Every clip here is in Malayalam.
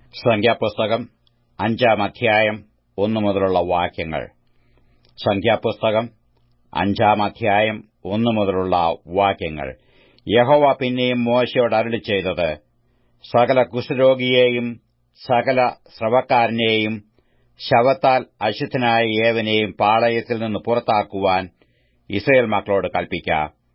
സംഖ്യാപുസ്തകം അഞ്ചാം അധ്യായം ഒന്നു മുതലുള്ള വാക്യങ്ങൾ സംഖ്യാപുസ്തകം അഞ്ചാം അധ്യായം ഒന്നു മുതലുള്ള വാക്യങ്ങൾ യഹോവ പിന്നെയും മോശയോട് അരുളി ചെയ്തത് സകല കുഷ്ഠരോഗിയെയും സകല സ്രവക്കാരനെയും ശവത്താൽ അശുദ്ധനായ ഏവനെയും പാളയത്തിൽ നിന്ന് പുറത്താക്കുവാൻ ഇസ്രയേൽ മക്കളോട് കൽപ്പിക്ക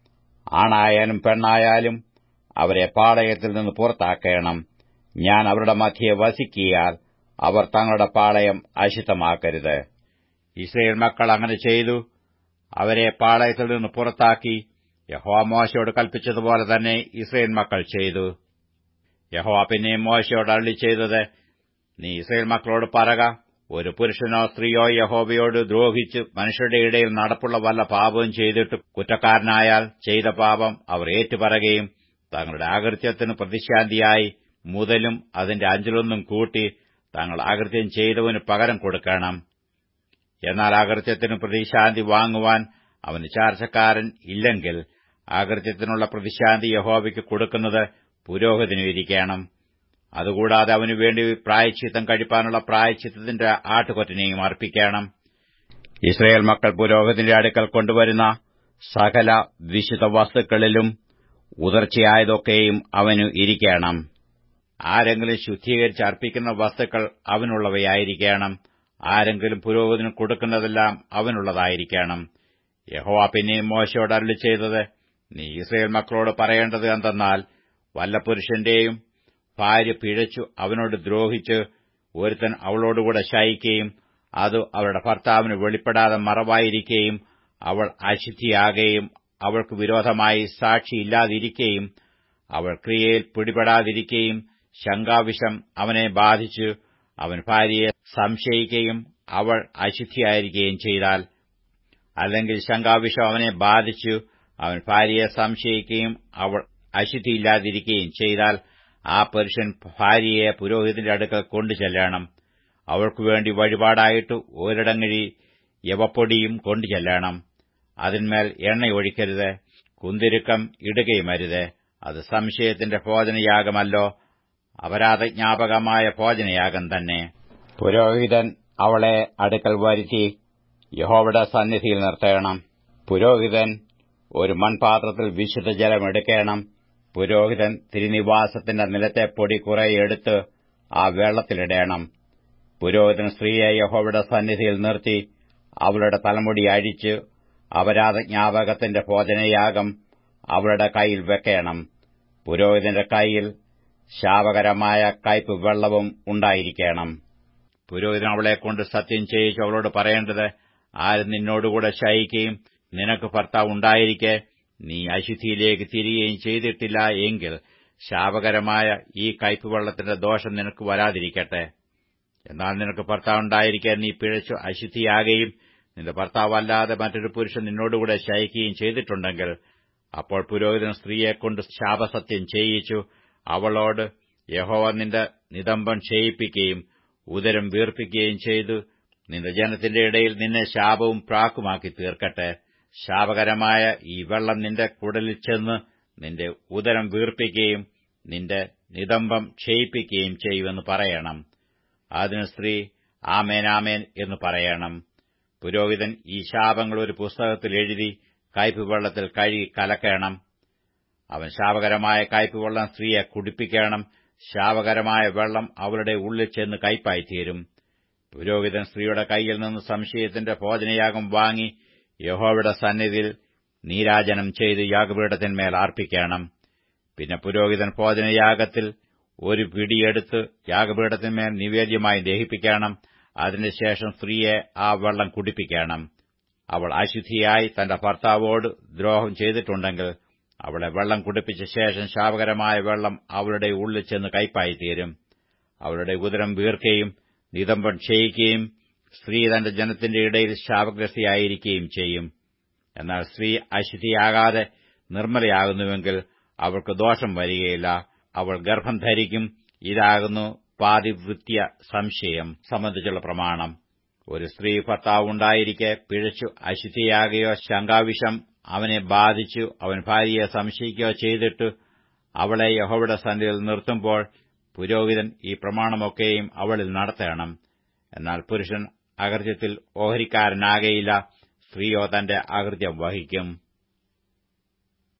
ആണായാലും പെണ്ണായാലും അവരെ പാളയത്തിൽ നിന്ന് പുറത്താക്കേണം ഞാൻ അവരുടെ മധ്യെ വസിക്കിയാൽ അവർ തങ്ങളുടെ പാളയം അശുദ്ധമാക്കരുത് ഇസ്രയേൽ മക്കൾ അങ്ങനെ ചെയ്തു അവരെ പാളയത്തിൽ നിന്ന് പുറത്താക്കി യഹോവ മോശയോട് കൽപ്പിച്ചതുപോലെ തന്നെ ഇസ്രയേൽ മക്കൾ ചെയ്തു യഹോവ പിന്നെയും മോശയോട് അരളി ചെയ്തത് നീ ഇസ്രയേൽ മക്കളോട് പറക ഒരു പുരുഷനോ സ്ത്രീയോ യഹോവയോട് ദ്രോഹിച്ച് മനുഷ്യരുടെ ഇടയിൽ നടപ്പുള്ള വല്ല പാപവും ചെയ്തിട്ട് കുറ്റക്കാരനായാൽ ചെയ്ത പാപം അവർ ഏറ്റുപറയുകയും തങ്ങളുടെ അകൃത്യത്തിന് പ്രതിശാന്തിയായി മുതലും അതിന്റെ അഞ്ചലൊന്നും കൂട്ടി തങ്ങൾ അകൃത്യം ചെയ്തവന് പകരം കൊടുക്കണം എന്നാൽ അകൃത്യത്തിന് പ്രതിശാന്തി വാങ്ങുവാൻ അവന് ചാർച്ചക്കാരൻ ഇല്ലെങ്കിൽ അകൃത്യത്തിനുള്ള പ്രതിശാന്തി യഹോവയ്ക്ക് കൊടുക്കുന്നത് പുരോഹിതനും ഇരിക്കണം അതുകൂടാതെ അവനു വേണ്ടി പ്രായച്ചിത്തം കഴിപ്പാനുള്ള പ്രായച്ചിത്തത്തിന്റെ ആട്ടുകൊറ്റനെയും അർപ്പിക്കണം ഇസ്രയേൽ മക്കൾ പുരോഹിതന്റെ അടുക്കൽ കൊണ്ടുവരുന്ന സകല വിശുദ്ധ വസ്തുക്കളിലും ഉതർച്ചയായതൊക്കെയും അവനു ഇരിക്കണം ആരെങ്കിലും ശുദ്ധീകരിച്ച് അർപ്പിക്കുന്ന വസ്തുക്കൾ അവനുള്ളവയായിരിക്കണം ആരെങ്കിലും പുരോഹിതന് കൊടുക്കുന്നതെല്ലാം അവനുള്ളതായിരിക്കണം യഹോവ പിന്നെയും മോശയോട് അരളി ചെയ്തത് നീ ഇസ്രയേൽ മക്കളോട് പറയേണ്ടത് എന്തെന്നാൽ വല്ല പുരുഷന്റെയും ഭാര്യ പിഴച്ചു അവനോട് ദ്രോഹിച്ച് ഒരുത്തൻ അവളോടുകൂടെ ശയിക്കുകയും അത് അവളുടെ ഭർത്താവിന് വെളിപ്പെടാതെ മറവായിരിക്കുകയും അവൾ അശുദ്ധിയാകുകയും അവൾക്ക് വിരോധമായി സാക്ഷിയില്ലാതിരിക്കുകയും അവൾ ക്രിയയിൽ പിടിപെടാതിരിക്കുകയും ശങ്കാവിഷം അവനെ ബാധിച്ചു അവൻ ഭാര്യയെ സംശയിക്കുകയും അവൾ അശുദ്ധിയായിരിക്കുകയും ചെയ്താൽ അല്ലെങ്കിൽ ശങ്കാവിഷം അവനെ ബാധിച്ചു അവൻ ഭാര്യയെ സംശയിക്കുകയും അവൾ അശുദ്ധിയില്ലാതിരിക്കുകയും ചെയ്താൽ ആ പുരുഷൻ ഭാര്യയെ പുരോഹിതന്റെ അടുക്കൽ കൊണ്ടുചെല്ലണം അവൾക്കുവേണ്ടി വഴിപാടായിട്ട് ഒരിടങ്ങഴി യവപ്പൊടിയും കൊണ്ടുചെല്ലണം അതിന്മേൽ എണ്ണയൊഴിക്കരുത് കുന്തിരുക്കം ഇടുകയുമരുത് അത് സംശയത്തിന്റെ ഭോജനയാഗമല്ലോ അപരാധജ്ഞാപകമായ ഭോജനയാഗം തന്നെ പുരോഹിതൻ അവളെ അടുക്കൽ വരുത്തി യഹോവയുടെ സന്നിധിയിൽ നിർത്തണം പുരോഹിതൻ ഒരു മൺപാത്രത്തിൽ വിശുദ്ധ ജലം എടുക്കണം പുരോഹിതൻ തിരുനിവാസത്തിന്റെ നിലത്തെ പൊടി കുറെ എടുത്ത് ആ വെള്ളത്തിലിടണം പുരോഹിതൻ സ്ത്രീയെ യഹോവയുടെ സന്നിധിയിൽ നിർത്തി അവളുടെ തലമുടി അഴിച്ച് അപരാധജ്ഞാപകത്തിന്റെ ഭോജനയാഗം അവളുടെ കൈയിൽ വെക്കണം പുരോഹിതന്റെ കൈയിൽ ശാപകരമായ കയ്പ് വെള്ളവും ഉണ്ടായിരിക്കണം പുരോഹിതൻ അവളെക്കൊണ്ട് സത്യം ചെയ്യിച്ച് അവളോട് പറയേണ്ടത് ആരും നിന്നോടുകൂടെ ശയിക്കുകയും നിനക്ക് ഭർത്താവ് ഉണ്ടായിരിക്കെ നീ അശുദ്ധിയിലേക്ക് തിരികെയും ചെയ്തിട്ടില്ല എങ്കിൽ ശാപകരമായ ഈ കയ്പ് വെള്ളത്തിന്റെ ദോഷം നിനക്ക് വരാതിരിക്കട്ടെ എന്നാൽ നിനക്ക് ഭർത്താവുണ്ടായിരിക്കെ നീ പിഴച്ചു അശുദ്ധിയാകുകയും നിന്റെ ഭർത്താവല്ലാതെ മറ്റൊരു പുരുഷൻ നിന്നോടുകൂടെ ശയിക്കുകയും ചെയ്തിട്ടുണ്ടെങ്കിൽ അപ്പോൾ പുരോഹിതൻ സ്ത്രീയെക്കൊണ്ട് ശാപസത്യം ചെയ്യിച്ചു അവളോട് യഹോവ നിന്റെ നിതംബം ക്ഷയിപ്പിക്കുകയും ഉദരം വീർപ്പിക്കുകയും ചെയ്തു നിന്റെ ജനത്തിന്റെ ഇടയിൽ നിന്നെ ശാപവും പ്രാക്കുമാക്കി തീർക്കട്ടെ ശാപകരമായ ഈ വെള്ളം നിന്റെ കുടലിൽ ചെന്ന് നിന്റെ ഉദരം വീർപ്പിക്കുകയും നിന്റെ നിതംബം ക്ഷയിപ്പിക്കുകയും ചെയ്യുമെന്ന് പറയണം അതിന് സ്ത്രീ ആമേൻ ആമേൻ എന്ന് പറയണം പുരോഹിതൻ ഈ ശാപങ്ങൾ ഒരു പുസ്തകത്തിൽ എഴുതി കയ്പ് വെള്ളത്തിൽ കഴുകി കലക്കണം അവൻ ശാപകരമായ കയ്പ് വെള്ളം സ്ത്രീയെ കുടിപ്പിക്കണം ശാപകരമായ വെള്ളം അവളുടെ ഉള്ളിൽ ചെന്ന് കയ്പായിത്തീരും പുരോഹിതൻ സ്ത്രീയുടെ കൈയിൽ നിന്ന് സംശയത്തിന്റെ ഭോജനയാഗം വാങ്ങി യഹോവയുടെ സന്നിധിയിൽ നീരാജനം ചെയ്ത് യാഗപീഠത്തിന്മേൽ അർപ്പിക്കണം പിന്നെ പുരോഹിതൻ ഭോജനയാഗത്തിൽ ഒരു പിടിയെടുത്ത് യാഗപീഠത്തിന്മേൽ നിവേദ്യമായി ദഹിപ്പിക്കണം അതിനുശേഷം സ്ത്രീയെ ആ വെള്ളം കുടിപ്പിക്കണം അവൾ അശുദ്ധിയായി തന്റെ ഭർത്താവോട് ദ്രോഹം ചെയ്തിട്ടുണ്ടെങ്കിൽ അവളെ വെള്ളം കുടിപ്പിച്ച ശേഷം ശാപകരമായ വെള്ളം അവളുടെ ഉള്ളിൽ ചെന്ന് കയ്പായിത്തീരും അവളുടെ ഉദരം വീർക്കുകയും നിതംബം ക്ഷയിക്കുകയും സ്ത്രീ തന്റെ ജനത്തിന്റെ ഇടയിൽ ശാപഗ്രസ്തിയായിരിക്കുകയും ചെയ്യും എന്നാൽ സ്ത്രീ അശുദ്ധിയാകാതെ നിർമ്മലയാകുന്നുവെങ്കിൽ അവൾക്ക് ദോഷം വരികയില്ല അവൾ ഗർഭം ധരിക്കും ഇതാകുന്നു പാതിവൃത്യ സംശയം സംബന്ധിച്ചുള്ള പ്രമാണം ഒരു സ്ത്രീ ഭർത്താവുണ്ടായിരിക്കെ പിഴച്ചു അശുദ്ധിയാകുകയോ ശങ്കാവിഷം അവനെ ബാധിച്ചു അവൻ ഭാര്യയെ സംശയിക്കുകയോ ചെയ്തിട്ട് അവളെ യഹോവയുടെ സന്നിധിയിൽ നിർത്തുമ്പോൾ പുരോഹിതൻ ഈ പ്രമാണമൊക്കെയും അവളിൽ നടത്തണം എന്നാൽ പുരുഷൻ അകൃത്യത്തിൽ ഓഹരിക്കാരനാകയില്ല സ്ത്രീയോ തന്റെ അകൃത്യം വഹിക്കും